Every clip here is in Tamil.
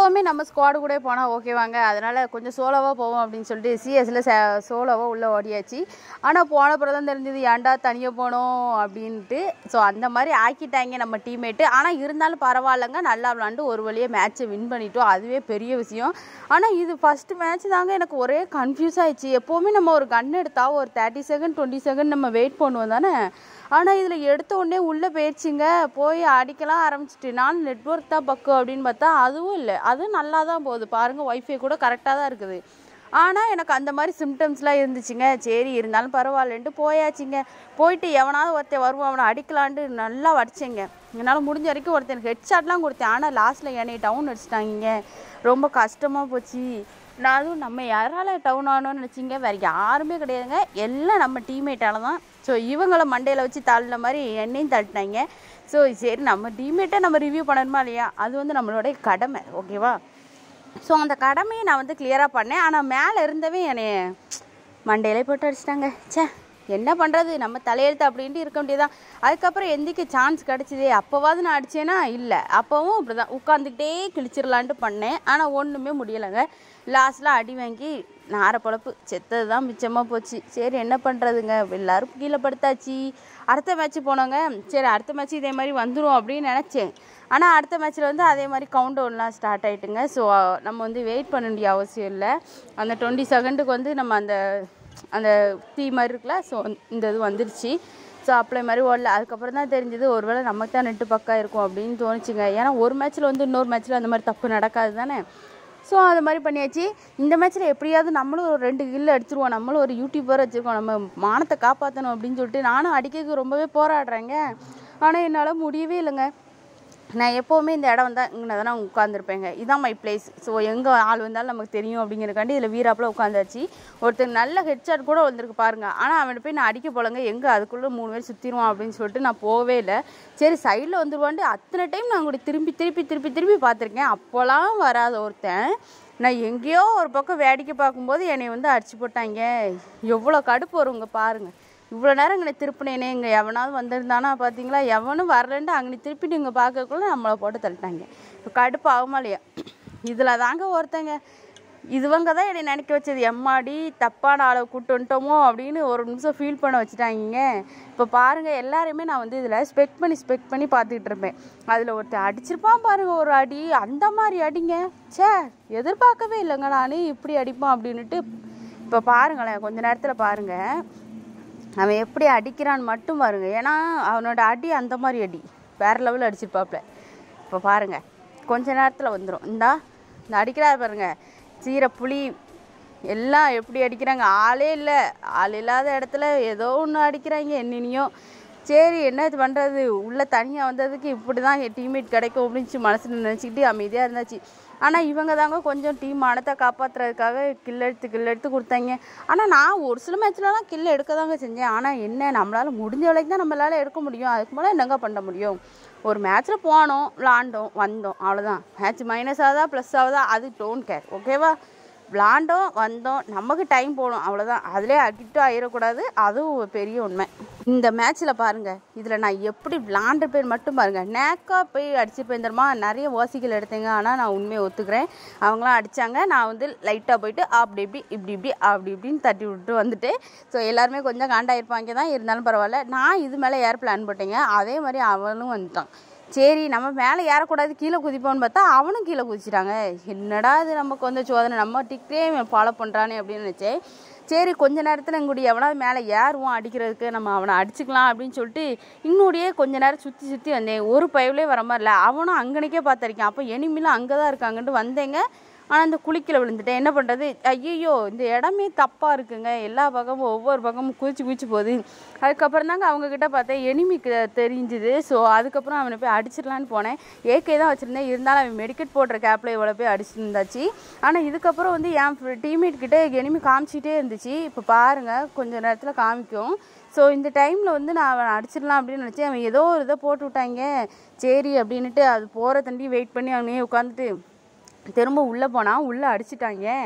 எப்போவுமே நம்ம ஸ்குவாடு கூட போனால் ஓகேவாங்க அதனால் கொஞ்சம் சோலோவாக போவோம் அப்படின்னு சொல்லிட்டு சிஎஸ்சில் சோலோவாக உள்ளே ஓடியாச்சு ஆனால் போன பிறகு தான் தெரிஞ்சது ஏன்டா தனியாக போனோம் அப்படின்ட்டு ஸோ அந்த மாதிரி ஆக்கிட்டாங்க நம்ம டீம்மேட்டு ஆனால் இருந்தாலும் பரவாயில்லைங்க நல்லா விளாண்டு ஒரு வழியாக மேட்ச்சை வின் பண்ணிட்டோம் அதுவே பெரிய விஷயம் ஆனால் இது ஃபஸ்ட்டு மேட்ச் தாங்க எனக்கு ஒரே கன்ஃபியூஸ் ஆயிடுச்சு எப்போவுமே நம்ம ஒரு கன் எடுத்தா ஒரு தேர்ட்டி செகண்ட் டுவெண்ட்டி செகண்ட் நம்ம வெயிட் பண்ணுவோம் தானே ஆனால் இதில் எடுத்த உடனே உள்ளே போயிடுச்சுங்க போய் அடிக்கலாம் ஆரம்பிச்சிட்டு நான் நெட்ஒர்க் தான் பக்கம் அப்படின்னு பார்த்தா அதுவும் இல்லை அதுவும் நல்லா தான் போகுது பாருங்கள் ஒய்ஃபை கூட கரெக்டாக தான் இருக்குது ஆனால் எனக்கு அந்த மாதிரி சிம்டம்ஸ்லாம் இருந்துச்சுங்க சரி இருந்தாலும் பரவாயில்லன்ட்டு போயாச்சுங்க போயிட்டு எவனாவது ஒருத்தன் வருவான் அவனை அடிக்கலான்ட்டு நல்லா வடிச்சேங்க என்னால் முடிஞ்ச வரைக்கும் ஒருத்தனுக்கு ஹெட்ஷாட்லாம் கொடுத்தேன் ஆனால் லாஸ்ட்டில் என்னை டவுன் அடிச்சிட்டாங்க ரொம்ப கஷ்டமாக போச்சு நான் அதுவும் நம்ம யாரால டவுன் ஆகணும்னு நினச்சிங்க வேறு யாருமே கிடையாதுங்க எல்லாம் நம்ம டீம்மேட்டால தான் ஸோ இவங்கள மண்டையில் வச்சு தள்ளின மாதிரி என்னையும் தள்ளிட்டாங்க ஸோ சரி நம்ம டீம்மேட்டை நம்ம ரிவ்யூ பண்ணணுமா இல்லையா அது வந்து நம்மளுடைய கடமை ஓகேவா ஸோ அந்த கடமையை நான் வந்து கிளியராக பண்ணேன் ஆனால் மேலே இருந்தவே என்னை மண்டையிலே போட்டு அடிச்சிட்டாங்க ச்சே என்ன பண்ணுறது நம்ம தலையெழுத்து அப்படின்ட்டு இருக்க முடியாதான் அதுக்கப்புறம் எந்திக்க சான்ஸ் கிடச்சிதே அப்போவாது நான் அடித்தேனா இல்லை அப்போவும் அப்படி தான் உட்காந்துக்கிட்டே கிழிச்சிடலான்ட்டு பண்ணேன் ஆனால் ஒன்றுமே முடியலைங்க லாஸ்ட்டில் அடி வாங்கி நார பொழப்பு செத்தது தான் மிச்சமாக போச்சு சரி என்ன பண்ணுறதுங்க எல்லாரும் கீழே படுத்தாச்சு அடுத்த மேட்ச் போனோங்க சரி அடுத்த மேட்ச் இதே மாதிரி வந்துடும் அப்படின்னு நினச்சேன் ஆனால் அடுத்த மேட்ச்சில் வந்து அதே மாதிரி கவுண்ட் டவுன்லாம் ஸ்டார்ட் ஆகிட்டுங்க ஸோ நம்ம வந்து வெயிட் பண்ண வேண்டிய அவசியம் இல்லை அந்த டுவெண்ட்டி செகண்டுக்கு வந்து நம்ம அந்த அந்த தீ மாதிரி இருக்குல்ல ஸோ இந்த இது வந்துருச்சு ஸோ அப்ளை மாதிரி ஓடல அதுக்கப்புறம் தான் தெரிஞ்சது ஒருவேளை நமக்கு தான் நெட்டு பக்கா இருக்கும் அப்படின்னு தோணுச்சுங்க ஏன்னா ஒரு மேட்ச்சில் வந்து இன்னொரு மேட்ச்சில் அந்த மாதிரி தப்பு நடக்காது தானே ஸோ அது மாதிரி பண்ணியாச்சு இந்த மேட்ச்சில் எப்படியாவது நம்மளும் ஒரு ரெண்டு கில்லு அடிச்சிருவோம் நம்மளும் ஒரு யூடியூபர் வச்சுருக்கோம் நம்ம மானத்தை காப்பாற்றணும் அப்படின்னு சொல்லிட்டு நானும் அடிக்கிறதுக்கு ரொம்பவே போராடுறேங்க ஆனால் என்னால் முடியவே இல்லைங்க நான் எப்போவுமே இந்த இடம் வந்தால் இங்கே தானே உட்காந்துருப்பேங்க இதான் மை பிளேஸ் ஸோ எங்கே ஆள் வந்தாலும் நமக்கு தெரியும் அப்படிங்கிறக்காண்டி இதில் வீராப்பில் உட்காந்தாச்சு ஒருத்தர் நல்ல ஹெட்ஷாட் கூட வந்திருக்கு பாருங்க ஆனால் அவனை போய் நான் அடிக்க போலங்க எங்கே அதுக்குள்ளே மூணு பேர் சுற்றிடுவான் அப்படின்னு சொல்லிட்டு நான் போகவே இல்லை சரி சைடில் வந்துருவான்ட்டு அத்தனை டைம் நான் கூட திருப்பி திருப்பி திருப்பி திருப்பி பார்த்துருக்கேன் அப்போலாம் வராத ஒருத்தன் நான் எங்கேயோ ஒரு பக்கம் வேடிக்கை பார்க்கும்போது என்னை வந்து அடிச்சு போட்டாங்க எவ்வளோ கடுப்பு வருங்க பாருங்கள் இவ்வளோ நேரம் இங்கே திருப்பினேனே இங்கே எவனாவது வந்திருந்தானா பார்த்தீங்களா எவனும் வரலன்ட்டு அங்கே திருப்பிட்டு இங்கே பார்க்கக்குள்ள நம்மளை போட்டு தள்ளிட்டாங்க இப்போ கடுப்பு ஆகுமா இல்லையா இதில் தாங்க ஒருத்தங்க இதுவங்க தான் என்னை நினைக்க வச்சது எம்மாடி தப்பான ஆளை கூட்டு வந்துட்டோமோ அப்படின்னு ஒரு நிமிஷம் ஃபீல் பண்ண வச்சுட்டாங்க இப்போ பாருங்கள் எல்லாரையுமே நான் வந்து இதில் ஸ்பெக் பண்ணி ஸ்பெக் பண்ணி பார்த்துக்கிட்டு இருப்பேன் அதில் ஒருத்தன் அடிச்சிருப்பான் பாருங்க ஒரு அடி அந்த மாதிரி அடிங்க ச்சே எதிர்பார்க்கவே இல்லைங்க நான் இப்படி அடிப்பான் அப்படின்னுட்டு இப்போ பாருங்களேன் கொஞ்ச நேரத்தில் பாருங்கள் அவன் எப்படி அடிக்கிறான்னு மட்டும் பாருங்க ஏன்னா அவனோட அடி அந்த மாதிரி அடி வேற லெவலில் அடிச்சிருப்பாப்ல இப்போ பாருங்க கொஞ்ச நேரத்தில் வந்துடும் இந்தா இந்த அடிக்கிறாரு பாருங்க சீர புலி எல்லாம் எப்படி அடிக்கிறாங்க ஆளே இல்லை ஆள் இல்லாத இடத்துல ஏதோ ஒன்று அடிக்கிறாங்க என்னென்னையும் சரி என்ன இது பண்ணுறது உள்ளே தனியாக வந்ததுக்கு இப்படி தான் என் டீம்மேட் கிடைக்கும் அப்படின்னு மனசில் நினச்சிக்கிட்டு அமைதியாக இருந்தாச்சு ஆனால் இவங்க தாங்க கொஞ்சம் டீம் மானத்தை காப்பாற்றுறதுக்காக கில் எடுத்து கில் எடுத்து கொடுத்தாங்க ஆனால் நான் ஒரு சில மேட்ச்லலாம் கில் எடுக்க தாங்க செஞ்சேன் ஆனால் என்ன நம்மளால் முடிஞ்ச வரைக்கும் தான் நம்மளால் எடுக்க முடியும் அதுக்கு மேலே என்னங்க பண்ண முடியும் ஒரு மேட்ச்சில் போனோம் விளாண்டோம் வந்தோம் அவ்வளோதான் மேட்ச் மைனஸ் ஆகுதா ப்ளஸ் ஆகுதா அது டோன்ட் கேர் ஓகேவா விளாண்டோம் வந்தோம் நமக்கு டைம் போகணும் அவ்வளோதான் அதிலே அடிக்ட் ஆகிடக்கூடாது அதுவும் ஒரு பெரிய உண்மை இந்த மேட்ச்சில் பாருங்கள் இதில் நான் எப்படி விளாண்டுருப்பேன் மட்டும் பாருங்கள் நேக்காக போய் அடிச்சிருப்பேன் தெரியுமா நிறைய ஓசிகள் எடுத்தேங்க ஆனால் நான் உண்மையை ஒத்துக்கிறேன் அவங்களாம் அடித்தாங்க நான் வந்து லைட்டாக போயிட்டு அப்படி இப்படி இப்படி இப்படி அப்படி இப்படின்னு தட்டி விட்டு வந்துட்டு ஸோ எல்லாருமே கொஞ்சம் காண்டாயிருப்பாங்க தான் இருந்தாலும் பரவாயில்ல நான் இது மேலே ஏர் பிளான் போட்டேங்க அதே மாதிரி அவனும் வந்துட்டான் சரி நம்ம மேலே ஏறக்கூடாது கீழே குதிப்போம்னு பார்த்தா அவனும் கீழே குதிச்சிட்டாங்க என்னடா இது நமக்கு வந்து சோதனை நம்ம டிக்டே ஃபாலோ பண்ணுறானே அப்படின்னு நினச்சேன் சரி கொஞ்ச நேரத்தில் எங்களுடைய எவனாவது மேலே ஏறுவோம் அடிக்கிறதுக்கு நம்ம அவனை அடிச்சுக்கலாம் அப்படின்னு சொல்லிட்டு இன்னுடைய கொஞ்ச நேரம் சுற்றி சுற்றி வந்தேன் ஒரு பயவுலே வர மாதிரி இல்லை அவனும் அங்கனைக்கே பார்த்துருக்கேன் அப்போ எனிமிலாம் அங்கே தான் இருக்காங்கன்ட்டு வந்தேங்க ஆனால் அந்த குளிக்கல விழுந்துட்டேன் என்ன பண்ணுறது ஐயோ இந்த இடமே தப்பாக இருக்குங்க எல்லா பக்கமும் ஒவ்வொரு பக்கமும் குதிச்சு குதிச்சு போகுது அதுக்கப்புறம் தாங்க அவங்கக்கிட்ட பார்த்தேன் எனிமிக்கு தெரிஞ்சுது ஸோ அதுக்கப்புறம் அவனை போய் அடிச்சிடலான்னு போனேன் ஏகே தான் வச்சுருந்தேன் இருந்தாலும் அவன் மெடிக்கெட் போடுற கேப்பில் இவ்வளோ போய் அடிச்சிருந்தாச்சு ஆனால் இதுக்கப்புறம் வந்து என் டீம்மேட் கிட்ட எனிமி காமிச்சிட்டே இருந்துச்சு இப்போ பாருங்கள் கொஞ்சம் நேரத்தில் காமிக்கும் ஸோ இந்த டைமில் வந்து நான் அவனை அடிச்சிடலாம் அப்படின்னு நினச்சேன் அவன் ஏதோ ஒரு இதை போட்டு விட்டாங்க சரி அப்படின்ட்டு அது போகிற தண்டி வெயிட் பண்ணி அவனே உட்காந்துட்டு திரும்ப உள்ளே போனால் உள்ளே அடிச்சிட்டாங்க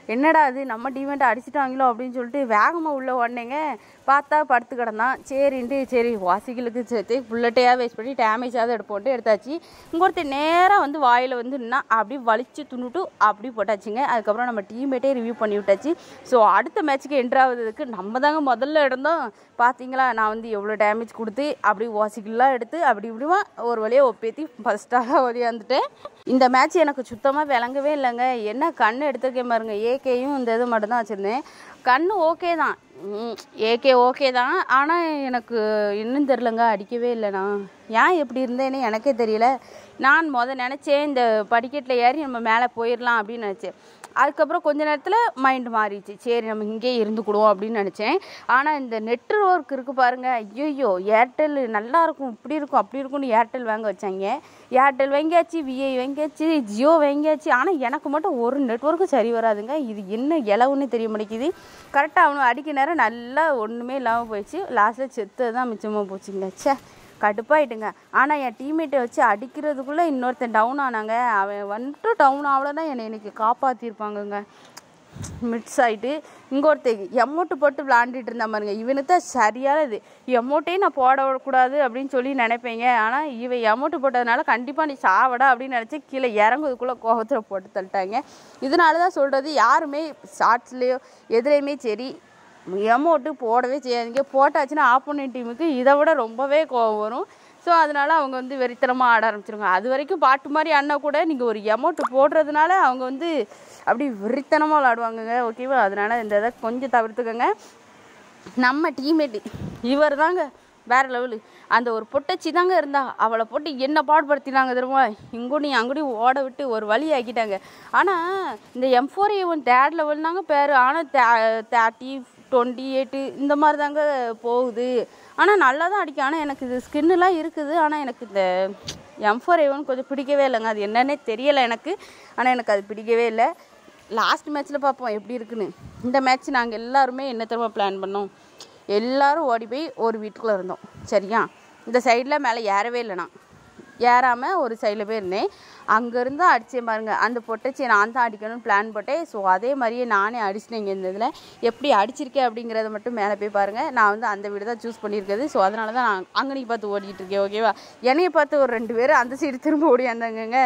என்னடா அது நம்ம டீமேட்டை அடிச்சிட்டாங்களோ அப்படின்னு சொல்லிட்டு வேகமாக உள்ள உடனேங்க பார்த்தா படுத்து கிடந்தான் சரின்ட்டு சரி வாசிகளுக்கு சேர்த்து புல்லட்டையாக வேஸ்ட் பண்ணி டேமேஜாவது எடுப்போன்ட்டு எடுத்தாச்சு இங்கே ஒருத்தர் நேராக வந்து வாயில் வந்து நின்னா அப்படி வலிச்சு துணுட்டு அப்படி போட்டாச்சுங்க அதுக்கப்புறம் நம்ம டீம்மேட்டே ரிவ்யூ பண்ணி விட்டாச்சு ஸோ அடுத்த மேட்ச்சுக்கு என்ட்ரு ஆகுறதுக்கு நம்ம தாங்க முதல்ல இருந்தோம் பார்த்தீங்களா நான் வந்து எவ்வளோ டேமேஜ் கொடுத்து அப்படி வாசிக்கெல்லாம் எடுத்து அப்படி இப்படிமா ஒரு வழியாக ஒப்பேத்தி ஃபஸ்ட்டாக ஓடியாந்துட்டேன் இந்த மேட்ச் எனக்கு சுத்தமாக விளங்கவே இல்லைங்க என்ன கண் எடுத்திருக்கேன் பாருங்க ஏகேயும் இந்த இது மட்டும் தான் வச்சுருந்தேன் கண் ஓகே தான் ஏகே ஓகே தான் ஆனால் எனக்கு இன்னும் தெரிலங்க அடிக்கவே இல்லைண்ணா ஏன் எப்படி இருந்தேன்னு எனக்கே தெரியல நான் முத நினச்சேன் இந்த படிக்கட்டில் ஏறி நம்ம மேலே போயிடலாம் அப்படின்னு நினச்சேன் அதுக்கப்புறம் கொஞ்ச நேரத்தில் மைண்ட் மாறிடுச்சு சரி நம்ம இங்கே இருந்துக்கிடுவோம் அப்படின்னு நினச்சேன் ஆனால் இந்த நெட்ஒர்க் இருக்குது பாருங்கள் ஐயோ ஏர்டெல் நல்லா இருக்கும் இப்படி இருக்கும் அப்படி இருக்கும்னு ஏர்டெல் வாங்க வச்சாங்க ஏர்டெல் வாங்கியாச்சு விஐ வாங்கியாச்சு ஜியோ வாங்கியாச்சு ஆனால் எனக்கு மட்டும் ஒரு நெட்ஒர்க்கும் சரி வராதுங்க இது என்ன இலவுன்னு தெரிய மாட்டேங்குது கரெக்டாக அவனு அடிக்க நேரம் நல்லா ஒன்றுமே இல்லாமல் போயிடுச்சு லாஸ்ட்டில் செத்து தான் மிச்சமாக போச்சுங்க ச்சே கடுப்பாயிட்டுங்க ஆனால் என் டீம்மேட்டை வச்சு அடிக்கிறதுக்குள்ளே இன்னொருத்தன் டவுன் ஆனாங்க அவன் வந்துட்டு டவுன் ஆகலன்னா என்னை இன்னைக்கு காப்பாற்றிருப்பாங்கங்க மிட்ஸ் ஆகிட்டு இங்கே ஒருத்தர் எமௌண்ட்டு போட்டு விளாண்டுட்டு இருந்தா பாருங்க இவனுக்கு தான் சரியான இது எமௌண்ட்டே நான் போடக்கூடாது அப்படின்னு சொல்லி நினைப்பேங்க ஆனால் இவன் எமௌண்ட்டு போட்டதுனால கண்டிப்பாக நீ சாவடா அப்படின்னு நினச்சி கீழே இறங்குறதுக்குள்ளே கோபத்தில் போட்டு தள்ளிட்டாங்க இதனால தான் சொல்கிறது யாருமே ஷார்ட்ஸ்லேயோ எதுலேயுமே சரி எமௌண்ட்டு போடவே செய்யாதீங்க போட்டாச்சுன்னா ஆப்போனன்ட் டீமுக்கு இதை விட ரொம்பவே கோவம் வரும் ஸோ அதனால அவங்க வந்து வெறித்தனமாக ஆட ஆரம்பிச்சிருங்க அது வரைக்கும் பாட்டு மாதிரி அண்ணா கூட நீங்கள் ஒரு எமௌண்ட் போடுறதுனால அவங்க வந்து அப்படி வெறித்தனமாக விளாடுவாங்கங்க ஓகேவா அதனால இந்த இதை கொஞ்சம் தவிர்த்துக்கோங்க நம்ம டீம்மேட்டு இவர் தாங்க வேற லெவலு அந்த ஒரு பொட்டச்சி தாங்க இருந்தா அவளை போட்டு என்ன பாடுபடுத்தினாங்க தெரியுமா இங்குடி அங்குடி ஓட விட்டு ஒரு வழி ஆக்கிட்டாங்க ஆனால் இந்த M four A one third level தாங்க பேர் ஆனால் தேர்ட்டி டுவெண்ட்டி எயிட்டு இந்த மாதிரி தாங்க போகுது ஆனால் நல்லா தான் அடிக்கும் ஆனால் எனக்கு இது ஸ்கின்னுலாம் இருக்குது ஆனால் எனக்கு இந்த எம் ஃபோர் ஏ ஒன் கொஞ்சம் பிடிக்கவே இல்லைங்க அது என்னன்னே தெரியலை எனக்கு ஆனால் எனக்கு அது பிடிக்கவே இல்லை லாஸ்ட் மேட்ச்சில் பார்ப்போம் எப்படி இருக்குன்னு இந்த மேட்ச் நாங்கள் எல்லாருமே என்ன தெரியுமா பிளான் பண்ணோம் எல்லாரும் ஓடி போய் ஒரு வீட்டுக்குள்ளே இருந்தோம் சரியா இந்த சைடில் மேலே ஏறவே இல்லைண்ணா ஏறாமல் ஒரு சைடில் போய் இருந்தேன் அங்கேருந்து அடித்தேன் பாருங்க அந்த பொட்டச்சியை நான் தான் அடிக்கணும்னு பிளான் போட்டேன் ஸோ அதே மாதிரியே நானே அடிச்சிட்டேங்க இந்த இதில் எப்படி அடிச்சிருக்கேன் அப்படிங்கிறத மட்டும் மேலே போய் பாருங்கள் நான் வந்து அந்த வீடு தான் சூஸ் பண்ணியிருக்கிறது ஸோ அதனால தான் நான் அங்கனைக்கு பார்த்து ஓடிட்டு இருக்கேன் ஓகேவா என்னையை பார்த்து ஒரு ரெண்டு பேர் அந்த சைடு திரும்ப ஓடியாந்தாங்கங்க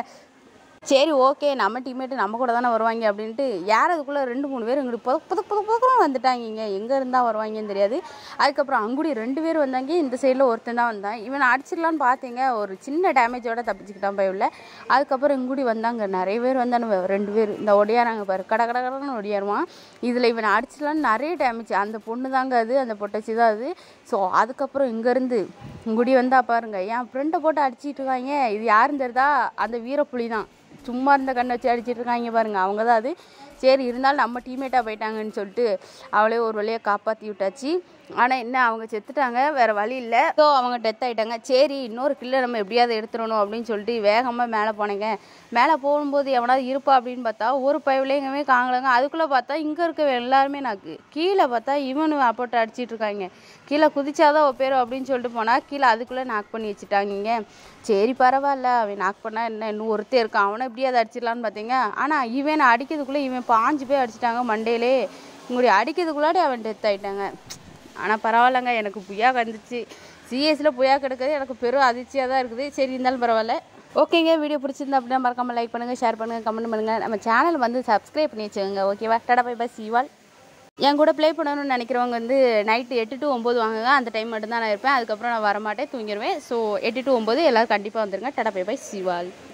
சரி ஓகே நம்ம டீம்மேட்டு நம்ம கூட தானே வருவாங்க அப்படின்ட்டு ஏறதுக்குள்ளே ரெண்டு மூணு பேர் இங்கிட்டு புத புத புத புதக்கும் வந்துட்டாங்க இங்கே எங்கே இருந்தால் வருவாங்கன்னு தெரியாது அதுக்கப்புறம் அங்குடி ரெண்டு பேர் வந்தாங்க இந்த சைடில் ஒருத்தன் தான் வந்தான் இவன் அடிச்சிடலான்னு பார்த்தீங்க ஒரு சின்ன டேமேஜோட தப்பிச்சுக்கிட்டான் பயவில் அதுக்கப்புறம் இங்குடி வந்தாங்க நிறைய பேர் வந்தானுங்க ரெண்டு பேர் இந்த ஒடியாராங்க பாரு கட கட கடன்னு ஒடியாருவான் இதில் இவன் அடிச்சிடலான்னு நிறைய டேமேஜ் அந்த பொண்ணு தாங்க அது அந்த பொட்டச்சி தான் அது ஸோ அதுக்கப்புறம் இங்கேருந்து இங்குடி வந்தா பாருங்க என் ஃப்ரெண்டை போட்டு அடிச்சிட்டு இருக்காங்க இது யாருன்னு தெரியுதா அந்த வீரப்புலி தான் சும்மா இருந்த கண்ணை வச்சு அடிச்சிட்டு இருக்காங்க பாருங்க அவங்க தான் அது சரி இருந்தாலும் நம்ம டீம்மேட்டாக போயிட்டாங்கன்னு சொல்லிட்டு அவளே ஒரு வழியாக காப்பாற்றி விட்டாச்சு ஆனால் என்ன அவங்க செத்துட்டாங்க வேறு வழி இல்லை ஸோ அவங்க டெத் ஆகிட்டாங்க சரி இன்னொரு கில்லை நம்ம எப்படியாவது எடுத்துடணும் அப்படின்னு சொல்லிட்டு வேகமாக மேலே போனேங்க மேலே போகும்போது எவனாவது இருப்பா அப்படின்னு பார்த்தா ஒரு பயவிலையுமே காங்கலங்க அதுக்குள்ளே பார்த்தா இங்கே இருக்க எல்லாருமே நாக்கு கீழே பார்த்தா இவனு போட்டு அடிச்சிட்டு இருக்காங்க கீழே குதிச்சாதான் ஒப்பேரும் அப்படின்னு சொல்லிட்டு போனால் கீழே அதுக்குள்ளே நாக் பண்ணி வச்சுட்டாங்க சரி பரவாயில்ல அவன் நாக் பண்ணா என்ன இன்னும் ஒருத்தர் இருக்கான் அவனை எப்படியாவது அடிச்சிடலான்னு பார்த்தீங்க ஆனால் இவன் அடிக்கிறதுக்குள்ளே இவன் பாஞ்சு போய் அடிச்சிட்டாங்க மண்டையிலே உங்களுடைய அடிக்கிறதுக்குள்ளாடி அவன் டெத் ஆயிட்டாங்க ஆனால் பரவாயில்லங்க எனக்கு புயா வந்துச்சு சிஎஸ்சில் புயா கிடக்குது எனக்கு பெரும் அதிர்ச்சியாக தான் இருக்குது சரி இருந்தாலும் பரவாயில்ல ஓகேங்க வீடியோ பிடிச்சிருந்தா அப்படின்னா மறக்காம லைக் பண்ணுங்கள் ஷேர் பண்ணுங்கள் கமெண்ட் பண்ணுங்கள் நம்ம சேனல் வந்து சப்ஸ்கிரைப் பண்ணி வச்சுக்கோங்க ஓகேவா டடா பை பை சீவால் என் கூட ப்ளே பண்ணணும்னு நினைக்கிறவங்க வந்து நைட்டு எட்டு டு ஒம்பது வாங்குங்க அந்த டைம் மட்டும் தான் நான் இருப்பேன் அதுக்கப்புறம் நான் வரமாட்டேன் தூங்கிடுவேன் ஸோ எட்டு டு ஒம்பது எல்லோரும் கண்டிப்பாக வந்துருங்க டடா பை பை சிவால்